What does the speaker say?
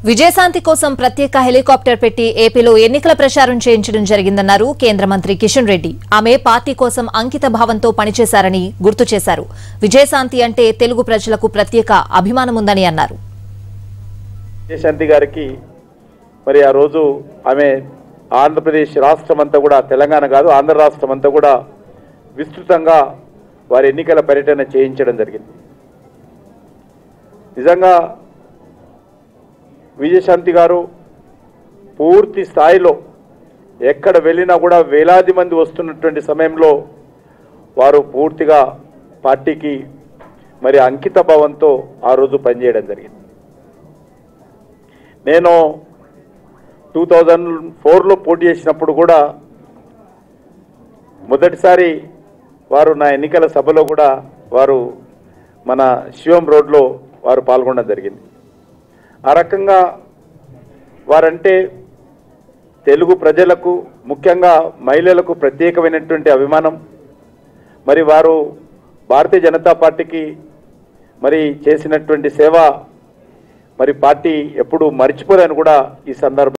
విజయశాంతి కోసం ప్రత్యేక హెలికాప్టర్ పెట్టి ఏపీలో ఎన్నికల ప్రచారం చేయించడం జరిగిందన్నారు కేంద్ర మంత్రి కిషన్ రెడ్డి ఆమె పార్టీ కోసం అంకిత భావంతో పనిచేశారని గుర్తు చేశారు విజయశాంతి అంటే తెలుగు ప్రజలకు ప్రత్యేక అభిమానముందని అన్నారు విజయశాంతి గారికి మరి ఆ రోజు ఆమె ఆంధ్రప్రదేశ్ రాష్ట్రం అంతా కూడా తెలంగాణ కాదు ఆంధ్ర రాష్ట్రం అంతా కూడా విస్తృతంగా వారి ఎన్నికల పర్యటన చేయించడం జరిగింది నిజంగా విజయశాంతి గారు పూర్తి స్థాయిలో ఎక్కడ వెళ్ళినా కూడా వేలాది మంది వస్తున్నటువంటి సమయంలో వారు పూర్తిగా పార్టీకి మరి అంకిత భావంతో ఆ రోజు పనిచేయడం జరిగింది నేను టూ థౌజండ్ ఫోర్లో పోటీ చేసినప్పుడు కూడా మొదటిసారి వారు నా ఎన్నికల సభలో కూడా వారు మన శివం రోడ్లో వారు పాల్గొనడం జరిగింది ఆ రకంగా వారంటే తెలుగు ప్రజలకు ముఖ్యంగా మహిళలకు ప్రత్యేకమైనటువంటి అభిమానం మరి వారు భారతీయ జనతా పార్టీకి మరి చేసినటువంటి సేవ మరి పార్టీ ఎప్పుడు మర్చిపోలేని కూడా ఈ సందర్భం